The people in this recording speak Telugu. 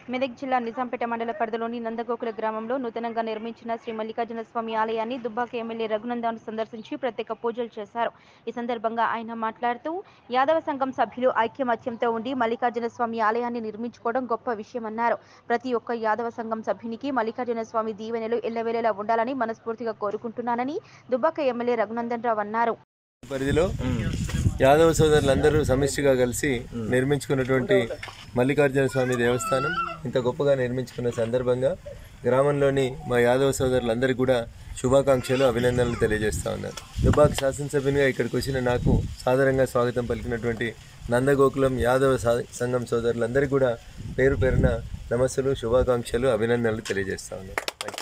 మెదక్ జిల్లా నిజాంపేట మండల పరిధిలోని నందగోకుల గ్రామంలో నూతనంగా నిర్మించిన శ్రీ మల్లికార్జున స్వామి ఆలయాన్ని దుబ్బాక ఎమ్మెల్యే రఘునందన్ సందర్శించి ప్రత్యేక పూజలు చేశారు ఈ సందర్భంగా ఆయన మాట్లాడుతూ యాదవ సంఘం సభ్యులు ఐక్యమత్యంతో ఉండి మల్లికార్జున స్వామి ఆలయాన్ని నిర్మించుకోవడం గొప్ప విషయమన్నారు ప్రతి ఒక్క యాదవ సంఘం సభ్యునికి మల్లికార్జున స్వామి దీవెనలు ఎల్లవేళలా ఉండాలని మనస్ఫూర్తిగా కోరుకుంటున్నానని దుబ్బాక ఎమ్మెల్యే రఘునందన్ రావు అన్నారు పరిధిలో యాదవ సోదరులందరూ సమిష్టిగా కలిసి నిర్మించుకున్నటువంటి మల్లికార్జున స్వామి దేవస్థానం ఇంత గొప్పగా నిర్మించుకున్న సందర్భంగా గ్రామంలోని మా యాదవ సోదరులందరికీ కూడా శుభాకాంక్షలు అభినందనలు తెలియజేస్తా ఉన్నారు దుబాక్ శాసనసభ్యునిగా ఇక్కడికి వచ్చిన నాకు సాదరంగా స్వాగతం పలికినటువంటి నందగోకులం యాదవ సా- సంఘం సోదరులందరికీ కూడా పేరు పేరున నమస్సులు శుభాకాంక్షలు అభినందనలు తెలియజేస్తా ఉన్నారు థాంక్యూ.